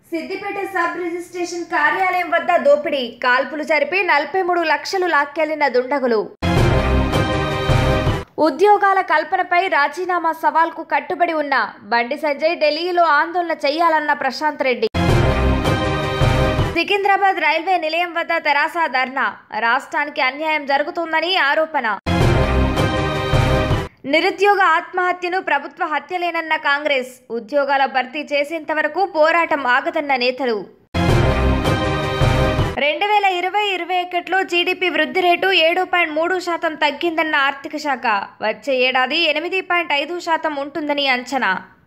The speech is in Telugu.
సిద్దిపేట సబ్ రిజిస్ట్రేషన్ కార్యాలయం వద్ద దోపిడీ కాల్పులు జరిపి నలభై మూడు లక్షలు లాక్కెళ్లిన దుండగులు ఉద్యోగాల కల్పనపై రాజీనామా సవాల్కు కట్టుబడి ఉన్న బండి సంజయ్ ఢిల్లీలో ఆందోళన చేయాలన్న ప్రశాంత్ రెడ్డి సికింద్రాబాద్ రైల్వే నిలయం వద్ద తెరాస ధర్నా రాష్ట్రానికి అన్యాయం జరుగుతుందని ఆరోపణ నిరుద్యోగ ఆత్మహత్యను ప్రభుత్వ హత్యలేనన్న కాంగ్రెస్ ఉద్యోగాల భర్తీ చేసేంత వరకు పోరాటం ఆగదన్న నేతలు రెండు వేల ఇరవై ఇరవై ఒకటిలో జీడీపీ వృద్ధి రేటు ఏడు పాయింట్ మూడు శాతం తగ్గిందన్న ఆర్థిక శాఖ వచ్చే ఏడాది ఎనిమిది పాయింట్ ఐదు శాతం ఉంటుందని అంచనా